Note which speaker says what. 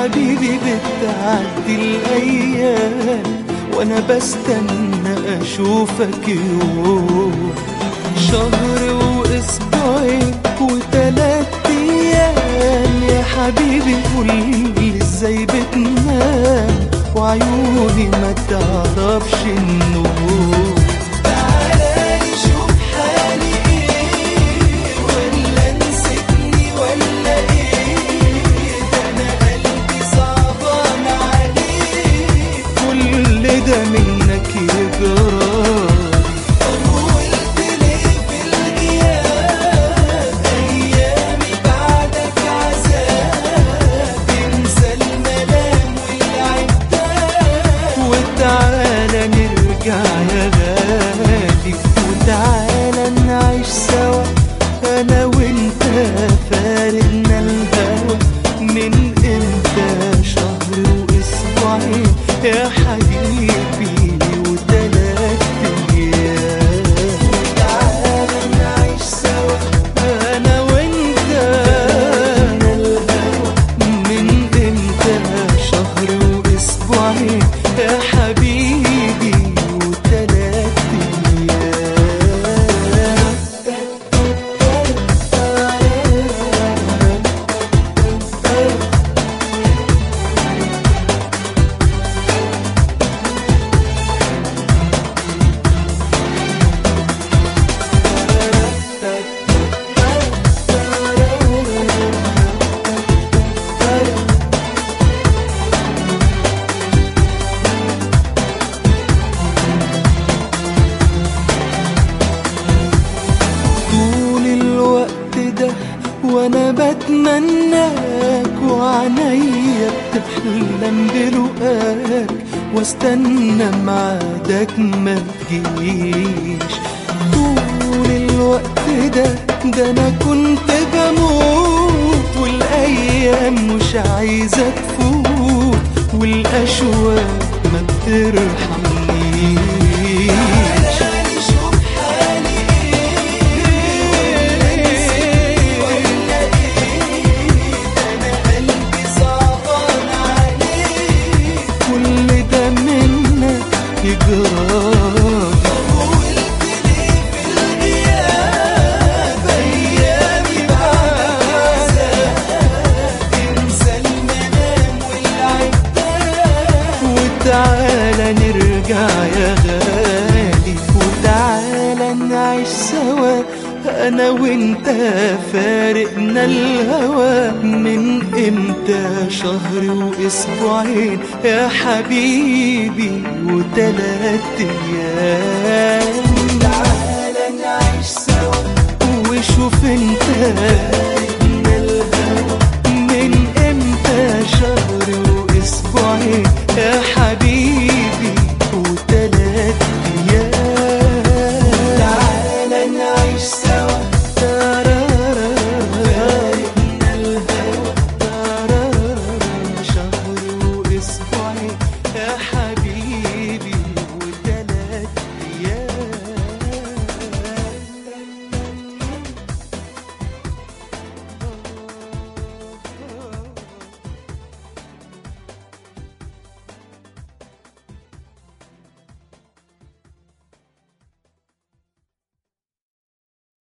Speaker 1: حبيبي بتعدي الأيام وأنا بستنى أشوفك يوم شهر وأسبوعين وتلات أيام يا حبيبي قولي إزاي بتنام وعيوني ما تعرفش النوم تعالى شوف حالي ايه ولا نسيتني ولا ايه ده انا قلبي صعبان عليك كل ده منك يجرالي طولت ليه في الغياب ايامي بعدك عذاب انسى الملام والعتاب وتعالى نرجع يا غالي وتعالى نعيش سوا انا وانت فارقنا الهوى من امتى شهر واسبوعين يا حبيبي وتلات ايام وتعالى نعيش سوا انا وانت فارقنا الهوى من امتى شهر واسبوعين يا حبيبي وتلات ايام طول الوقت ده وانا بتمناك وعنيا بتحلم بلقاك واستنى ميعادك ما تجيش طول الوقت ده ده انا كنت بموت والايام مش عايزه تفوت والاشواق ما بترحمنيش شوف حالي ايه ولا ايه ده انا قلبي صعبان عليك كل ده منك يجرالي طولت ليه في الغياب ايامي بعدك انسى المنام والعتاب وتعالى نرجع يا غالي وتعالى نعيش سوا انا وانت فارقنا الهوى من امتى شهر واسبوعين يا حبيبي وتلات ايام تعالى نعيش سوا وشوف انت فارقنا الهوى من امتى شهر